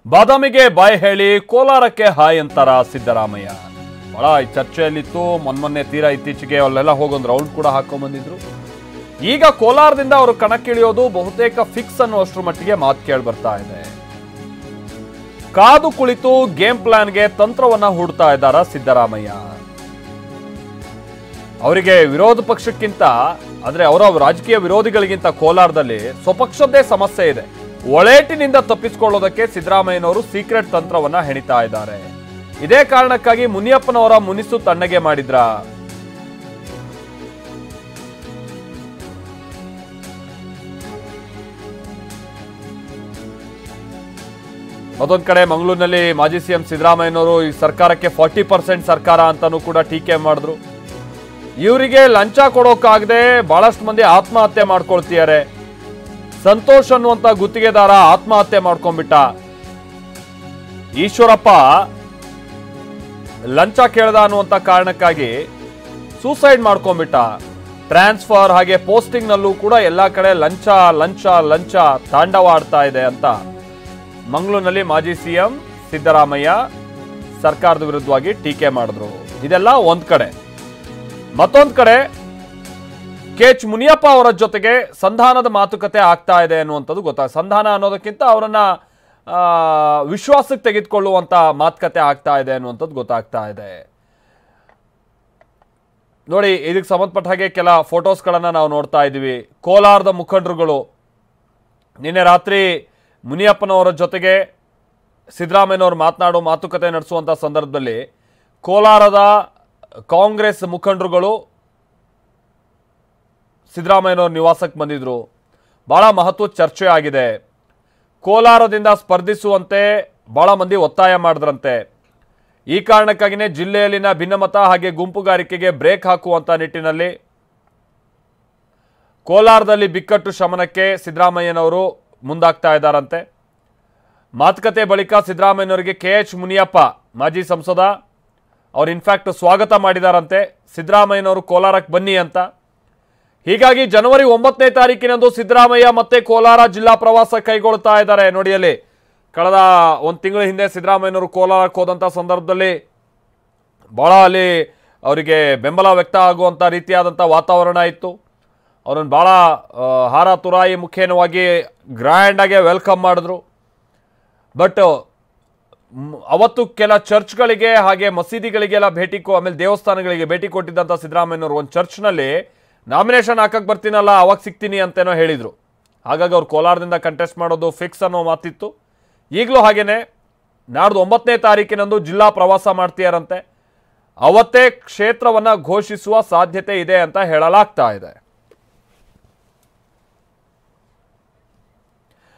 ಬಾದಾಮಿಗೆ ಬಾಯ್ ಹೇಳಿ ಕೋಲಾರಕ್ಕೆ ಹಾಯ್ ಅಂತಾರ ಸಿದ್ದರಾಮಯ್ಯ ಬಹಳ ಈ ಚರ್ಚೆಯಲ್ಲಿತ್ತು ಮೊನ್ನೆ ತೀರಾ ಇತ್ತೀಚೆಗೆ ಅಲ್ಲೆಲ್ಲ ಹೋಗೊಂದು ರೌಂಡ್ ಕೂಡ ಹಾಕೊಂಡ್ ಬಂದಿದ್ರು ಈಗ ಕೋಲಾರದಿಂದ ಅವರು ಕಣಕ್ಕಿಳಿಯೋದು ಬಹುತೇಕ ಫಿಕ್ಸ್ ಅನ್ನುವಷ್ಟರ ಮಟ್ಟಿಗೆ ಮಾತು ಕೇಳಿ ಬರ್ತಾ ಇದೆ ಕಾದು ಕುಳಿತು ಗೇಮ್ ಪ್ಲಾನ್ಗೆ ತಂತ್ರವನ್ನ ಹೂಡ್ತಾ ಇದ್ದಾರ ಸಿದ್ದರಾಮಯ್ಯ ಅವರಿಗೆ ವಿರೋಧ ಪಕ್ಷಕ್ಕಿಂತ ಅಂದ್ರೆ ಅವರ ರಾಜಕೀಯ ವಿರೋಧಿಗಳಿಗಿಂತ ಕೋಲಾರದಲ್ಲಿ ಸ್ವಪಕ್ಷದ್ದೇ ಸಮಸ್ಯೆ ಇದೆ ಒಳೇಟಿನಿಂದ ತಪ್ಪಿಸಿಕೊಳ್ಳೋದಕ್ಕೆ ಸಿದ್ದರಾಮಯ್ಯನವರು ಸೀಕ್ರೆಟ್ ತಂತ್ರವನ್ನ ಹೆಣಿತಾ ಇದ್ದಾರೆ ಇದೇ ಕಾರಣಕ್ಕಾಗಿ ಮುನಿಯಪ್ಪನವರ ಮುನಿಸು ತಣ್ಣಗೆ ಮಾಡಿದ್ರ ಮತ್ತೊಂದ್ ಕಡೆ ಮಂಗಳೂರಿನಲ್ಲಿ ಮಾಜಿ ಸಿಎಂ ಸಿದ್ದರಾಮಯ್ಯನವರು ಈ ಸರ್ಕಾರಕ್ಕೆ ಫಾರ್ಟಿ ಪರ್ಸೆಂಟ್ ಸರ್ಕಾರ ಅಂತಾನೂ ಕೂಡ ಟೀಕೆ ಮಾಡಿದ್ರು ಇವರಿಗೆ ಲಂಚ ಕೊಡೋಕ್ಕಾಗದೆ ಬಹಳಷ್ಟು ಮಂದಿ ಆತ್ಮಹತ್ಯೆ ಮಾಡ್ಕೊಳ್ತಿದ್ದಾರೆ ಸಂತೋಷ್ ಅನ್ನುವಂತ ಗುತ್ತಿಗೆದಾರ ಆತ್ಮಹತ್ಯೆ ಮಾಡ್ಕೊಂಡ್ಬಿಟ್ಟ ಈಶ್ವರಪ್ಪ ಲಂಚ ಕೇಳ್ದ ಅನ್ನುವಂತ ಕಾರಣಕ್ಕಾಗಿ ಸೂಸೈಡ್ ಮಾಡ್ಕೊಂಡ್ಬಿಟ್ಟ ಟ್ರಾನ್ಸ್ಫರ್ ಹಾಗೆ ಪೋಸ್ಟಿಂಗ್ ನಲ್ಲೂ ಕೂಡ ಎಲ್ಲಾ ಕಡೆ ಲಂಚ ಲಂಚ ಲಂಚ ತಾಂಡವ ಆಡ್ತಾ ಇದೆ ಅಂತ ಮಂಗಳೂರಿನಲ್ಲಿ ಮಾಜಿ ಸಿಎಂ ಸಿದ್ದರಾಮಯ್ಯ ಸರ್ಕಾರದ ವಿರುದ್ಧವಾಗಿ ಟೀಕೆ ಮಾಡಿದ್ರು ಇದೆಲ್ಲ ಒಂದ್ ಕಡೆ ಮತ್ತೊಂದ್ ಕಡೆ ಕೆ ಎಚ್ ಮುನಿಯಪ್ಪ ಅವರ ಜೊತೆಗೆ ಸಂಧಾನದ ಮಾತುಕತೆ ಆಗ್ತಾ ಇದೆ ಅನ್ನುವಂಥದ್ದು ಗೊತ್ತಾ ಸಂಧಾನ ಅನ್ನೋದಕ್ಕಿಂತ ಅವರನ್ನ ಆ, ವಿಶ್ವಾಸಕ್ಕೆ ತೆಗೆದುಕೊಳ್ಳುವಂತ ಮಾತುಕತೆ ಆಗ್ತಾ ಇದೆ ಅನ್ನುವಂಥದ್ದು ಗೊತ್ತಾಗ್ತಾ ಇದೆ ನೋಡಿ ಇದಕ್ಕೆ ಸಂಬಂಧಪಟ್ಟ ಹಾಗೆ ಕೆಲ ಫೋಟೋಸ್ಗಳನ್ನ ನಾವು ನೋಡ್ತಾ ಇದ್ದೀವಿ ಕೋಲಾರದ ಮುಖಂಡರುಗಳು ನಿನ್ನೆ ರಾತ್ರಿ ಮುನಿಯಪ್ಪನವರ ಜೊತೆಗೆ ಸಿದ್ದರಾಮಯ್ಯನವರು ಮಾತನಾಡೋ ಮಾತುಕತೆ ನಡೆಸುವಂಥ ಸಂದರ್ಭದಲ್ಲಿ ಕೋಲಾರದ ಕಾಂಗ್ರೆಸ್ ಮುಖಂಡರುಗಳು ಸಿದ್ದರಾಮಯ್ಯನವ್ರ ನಿವಾಸಕ್ಕೆ ಬಂದಿದ್ರು ಬಹಳ ಮಹತ್ವದ ಚರ್ಚೆ ಆಗಿದೆ ಕೋಲಾರದಿಂದ ಸ್ಪರ್ಧಿಸುವಂತೆ ಬಹಳ ಮಂದಿ ಒತ್ತಾಯ ಮಾಡಿದ್ರಂತೆ ಈ ಕಾರಣಕ್ಕಾಗಿಯೇ ಜಿಲ್ಲೆಯಲ್ಲಿನ ಭಿನ್ನಮತ ಹಾಗೆ ಗುಂಪುಗಾರಿಕೆಗೆ ಬ್ರೇಕ್ ಹಾಕುವಂತ ನಿಟ್ಟಿನಲ್ಲಿ ಕೋಲಾರದಲ್ಲಿ ಬಿಕ್ಕಟ್ಟು ಶಮನಕ್ಕೆ ಸಿದ್ದರಾಮಯ್ಯನವರು ಮುಂದಾಗ್ತಾ ಇದ್ದಾರಂತೆ ಮಾತುಕತೆ ಬಳಿಕ ಸಿದ್ದರಾಮಯ್ಯನವರಿಗೆ ಕೆ ಎಚ್ ಮುನಿಯಪ್ಪ ಮಾಜಿ ಸಂಸದ ಅವ್ರು ಇನ್ಫ್ಯಾಕ್ಟ್ ಸ್ವಾಗತ ಮಾಡಿದಾರಂತೆ ಸಿದ್ದರಾಮಯ್ಯನವರು ಕೋಲಾರಕ್ಕೆ ಬನ್ನಿ ಅಂತ ಹೀಗಾಗಿ ಜನವರಿ ಒಂಬತ್ತನೇ ತಾರೀಕಿನಂದು ಸಿದ್ದರಾಮಯ್ಯ ಮತ್ತೆ ಕೋಲಾರ ಜಿಲ್ಲಾ ಪ್ರವಾಸ ಕೈಗೊಳ್ತಾ ಇದ್ದಾರೆ ನೋಡಿ ಅಲ್ಲಿ ಕಳೆದ ಒಂದು ತಿಂಗಳ ಹಿಂದೆ ಸಿದ್ದರಾಮಯ್ಯನವರು ಕೋಲಾರಕ್ಕೆ ಹೋದಂಥ ಸಂದರ್ಭದಲ್ಲಿ ಬಹಳ ಅಲ್ಲಿ ಅವರಿಗೆ ಬೆಂಬಲ ವ್ಯಕ್ತ ಆಗುವಂಥ ರೀತಿಯಾದಂಥ ವಾತಾವರಣ ಇತ್ತು ಅವ್ರನ್ನ ಭಾಳ ಆ, ಹಾರ ತುರಾಯಿ ಮುಖೇನವಾಗಿ ಗ್ರ್ಯಾಂಡಾಗೆ ವೆಲ್ಕಮ್ ಮಾಡಿದ್ರು ಬಟ್ ಅವತ್ತು ಕೆಲ ಚರ್ಚ್ಗಳಿಗೆ ಹಾಗೆ ಮಸೀದಿಗಳಿಗೆಲ್ಲ ಭೇಟಿ ಕೊ ಆಮೇಲೆ ದೇವಸ್ಥಾನಗಳಿಗೆ ಭೇಟಿ ಕೊಟ್ಟಿದ್ದಂಥ ಸಿದ್ದರಾಮಯ್ಯನವರು ಒಂದು ಚರ್ಚ್ನಲ್ಲಿ ನಾಮಿನೇಷನ್ ಹಾಕಕ್ಕೆ ಬರ್ತೀನಲ್ಲ ಅವಾಗ ಸಿಗ್ತೀನಿ ಅಂತೇನೋ ಹೇಳಿದರು ಹಾಗಾಗಿ ಅವ್ರು ಕೋಲಾರದಿಂದ ಕಂಟೆಸ್ಟ್ ಮಾಡೋದು ಫಿಕ್ಸ್ ಅನ್ನೋ ಮಾತಿತ್ತು ಈಗಲೂ ಹಾಗೇನೆ ನಾಡ್ದು ಒಂಬತ್ತನೇ ತಾರೀಕಿನಂದು ಜಿಲ್ಲಾ ಪ್ರವಾಸ ಮಾಡ್ತೀಯಾರಂತೆ ಅವತ್ತೇ ಕ್ಷೇತ್ರವನ್ನ ಘೋಷಿಸುವ ಸಾಧ್ಯತೆ ಇದೆ ಅಂತ ಹೇಳಲಾಗ್ತಾ ಇದೆ